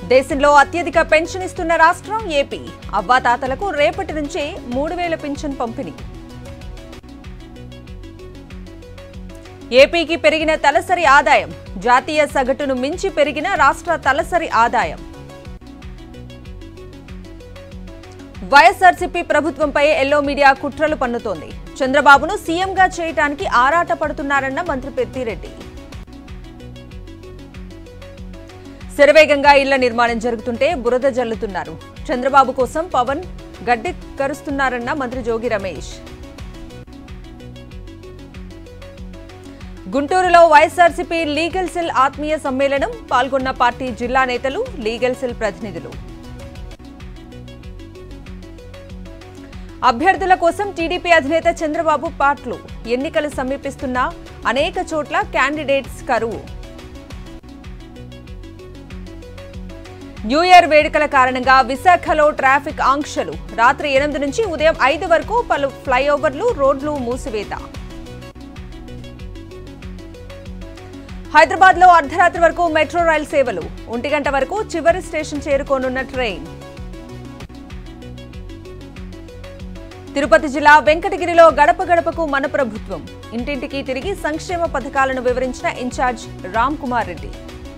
దేశంలో అత్యధిక పెన్షన్ ఇస్తున్న రాష్ట్రం ఏపీ అవ్వాతాతలకు రేపటి నుంచే మూడు వేల పెన్షన్ పంపిణీ ఏపీకి పెరిగిన తలసరి ఆదాయం జాతీయ సగటును మించి పెరిగిన రాష్ట్ర తలసరి ఆదాయం వైఎస్ఆర్సీపీ ప్రభుత్వంపై ఎల్లో మీడియా కుట్రలు పన్నుతోంది చంద్రబాబును సీఎంగా చేయటానికి ఆరాట పడుతున్నారన్న మంత్రి పెద్దిరెడ్డి శరవేగంగా ఇళ్ల నిర్మాణం జరుగుతుంటే బురద జల్లుతున్నారు చంద్రబాబు కోసం పవన్ గడ్డి కరుస్తున్నారన్న మంత్రి జోగి రమేష్ గుంటూరులో వైఎస్ఆర్సీపీ లీగల్ సెల్ ఆత్మీయ సమ్మేళనం పాల్గొన్న పార్టీ జిల్లా నేతలు లీగల్ సెల్ ప్రతినిధులు అభ్యర్థుల కోసం టీడీపీ అధినేత చంద్రబాబు పాట్లు ఎన్నికలు సమీపిస్తున్నా అనేక చోట్ల క్యాండిడేట్స్ కరువు న్యూ ఇయర్ వేడుకల కారణంగా విశాఖలో ట్రాఫిక్ ఆంక్షలు రాత్రి ఎనిమిది నుంచి ఉదయం ఐదు వరకు పలు ఫ్లైఓవర్లు రోడ్లు మూసివేత హైదరాబాద్ లో అర్ధరాత్రి వరకు మెట్రో రైల్ సేవలు ఒంటి గంట వరకు చివరి స్టేషన్ చేరుకోనున్న ట్రైన్ తిరుపతి జిల్లా వెంకటగిరిలో గడప గడపకు మన ప్రభుత్వం ఇంటింటికి తిరిగి సంక్షేమ పథకాలను వివరించిన ఇన్ఛార్జ్ రామ్ కుమార్ రెడ్డి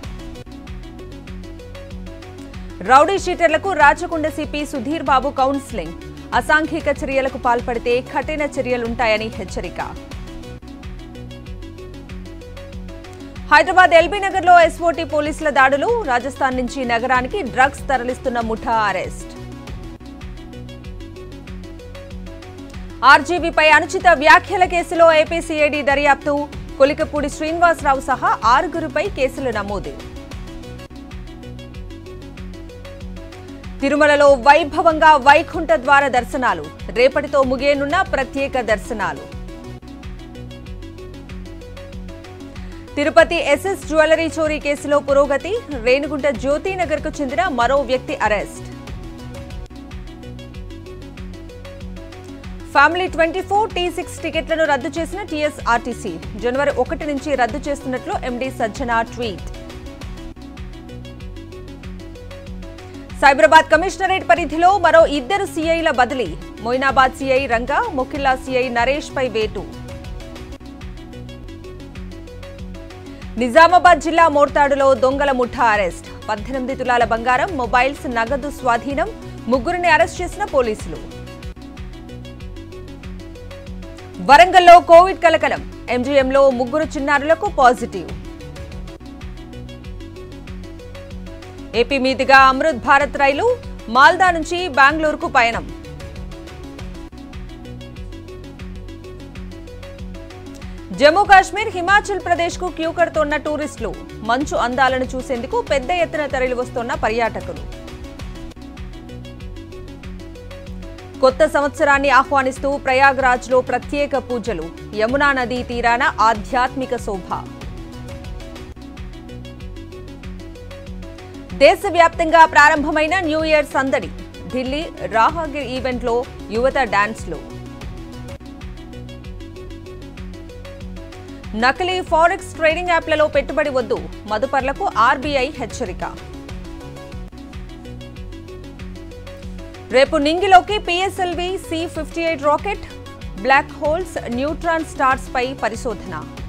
రౌడీ షీటర్లకు రాచకొండ సిపి సుధీర్ బాబు కౌన్సిలింగ్ అసాంఘిక చర్యలకు పాల్పడితే కఠిన చర్యలుంటాయని హెచ్చరిక హైదరాబాద్ ఎల్బీ నగర్ లో ఎస్ఓటీ పోలీసుల దాడులు రాజస్థాన్ నుంచి నగరానికి డ్రగ్స్ తరలిస్తున్న ముఠా అరెస్ట్ ఆర్జీవీపై అనుచిత వ్యాఖ్యల కేసులో ఏపీ సిఐడి దర్యాప్తు కొలికపూడి శ్రీనివాసరావు సహా ఆరుగురుపై కేసులు నమోదు తిరుమలలో వైభవంగా వైకుంఠ ద్వార దర్శనాలు రేపటితో ముగియనున్న ప్రత్యేక దర్శనాలు తిరుపతి ఎస్ఎస్ జ్యువెలరీ చోరీ కేసులో పురోగతి రేణుగుంట జ్యోతినగర్కు చెందిన మరో వ్యక్తి arrest family twenty four T six టికెట్లను రద్దు చేసిన టీఎస్ఆర్టీసీ జనవరి ఒకటి నుంచి రద్దు చేస్తున్నట్లు ఎండీ సజ్జన ట్వీట్ సైబరాబాద్ కమిషనరేట్ పరిధిలో మరో ఇద్దరు సీఐల బదిలీ మొయినాబాద్ సీఐ రంగా మొకిల్లా సీఐ నరేష్ పై వేటు నిజామాబాద్ జిల్లా మోర్తాడులో దొంగల ముఠా అరెస్ట్ పద్దెనిమిది తులాల బంగారం మొబైల్స్ నగదు స్వాధీనం ముగ్గురిని అరెస్ట్ చేసిన పోలీసులు వరంగల్లో కోవిడ్ కలకలం ఎంజీఎంలో ముగ్గురు చిన్నారులకు పాజిటివ్ ఏపీ మీదుగా అమృత్ భారత్ రైలు మాల్దా నుంచి బెంగళూరుకు పయనం జమ్మూ కాశ్మీర్ హిమాచల్ ప్రదేశ్ కు క్యూ కడుతోన్న టూరిస్టులు మంచు అందాలను చూసేందుకు పెద్ద ఎత్తున తరలి వస్తున్న పర్యాటకులు కొత్త సంవత్సరాన్ని ఆహ్వానిస్తూ ప్రయాగ్రాజ్లో ప్రత్యేక పూజలు యమునా నదీ తీరాన ఆధ్యాత్మిక శోభ దేశవ్యాప్తంగా ప్రారంభమైన న్యూ ఇయర్ సందడి ఢిల్లీ రాహగిర్ ఈవెంట్లో యువత డాన్స్లు నకిలీ ఫారెక్స్ ట్రేడింగ్ యాప్లలో పెట్టుబడి వద్దు మదుపర్లకు ఆర్బీఐ హెచ్చరిక రేపు నింగిలోకి PSLV C fifty eight rocket black holes neutron stars పై పరిశోధన